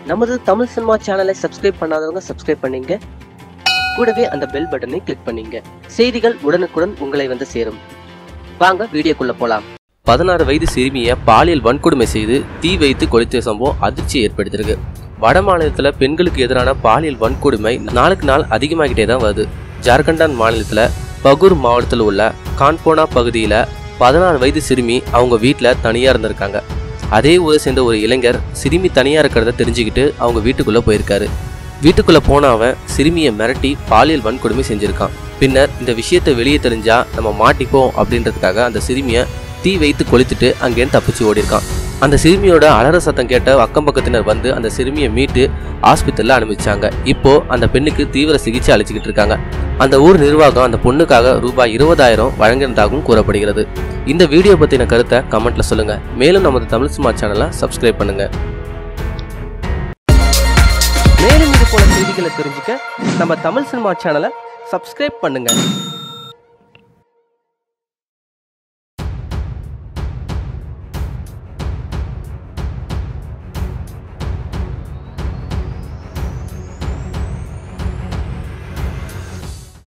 நமது தமிழ் சினிமா சேனலை சப்ஸ்கிரைப் பண்ணாதவங்க சப்ஸ்கிரைப் பண்ணீங்க கூடவே அந்த பெல் பட்டனை கிளிக் பண்ணீங்க செய்திகள் உடனுக்குடன் உங்களை வந்து சேரும் வாங்க வீடியோக்குள்ள போலாம் பதினாறு வயது சிறுமியை பாலியல் வன்கொடுமை செய்து தீ வைத்து கொளுத்திய சம்பவம் அதிர்ச்சி ஏற்படுத்தியிருக்கு வட மாநிலத்துல பெண்களுக்கு எதிரான பாலியல் வன்கொடுமை நாளுக்கு நாள் அதிகமாகிட்டே தான் வருது ஜார்க்கண்டான் மாநிலத்துல பகூர் மாவட்டத்தில் உள்ள கான்போனா பகுதியில பதினாறு வயது சிறுமி அவங்க வீட்டில் தனியா இருந்திருக்காங்க அதே ஊரை சேர்ந்த ஒரு இளைஞர் சிறுமி தனியா இருக்கிறத தெரிஞ்சுக்கிட்டு அவங்க வீட்டுக்குள்ள போயிருக்காரு வீட்டுக்குள்ள போன அவன் சிறுமியை மிரட்டி பாலியல் வன்கொடுமை செஞ்சிருக்கான் பின்னர் இந்த விஷயத்தை வெளியே தெரிஞ்சா நம்ம மாட்டிப்போம் அப்படின்றதுக்காக அந்த சிறுமியை தீ வைத்து கொளுத்திட்டு அங்கேருந்து தப்பிச்சு ஓடிருக்கான் அந்த சிறுமியோட அலற சத்தம் கேட்ட அக்கம் பக்கத்தினர் வந்து அந்த சிறுமியை மீட்டு ஹாஸ்பிட்டல்ல அனுப்பிச்சாங்க இப்போ அந்த பெண்ணுக்கு தீவிர சிகிச்சை அளிச்சுக்கிட்டு இருக்காங்க அந்த ஊர் நிர்வாகம் அந்த பொண்ணுக்காக ரூபாய் இருபதாயிரம் வழங்கினதாகவும் கூறப்படுகிறது இந்த வீடியோ பத்தின கருத்தை கமெண்ட்ல சொல்லுங்க மேலும் நமது தமிழ் சினிமா சேனலை சப்ஸ்கிரைப் பண்ணுங்க மேலும் இது போல செய்திகளை தெரிஞ்சுக்க நம்ம தமிழ் சினிமா சேனலை சப்ஸ்கிரைப் பண்ணுங்க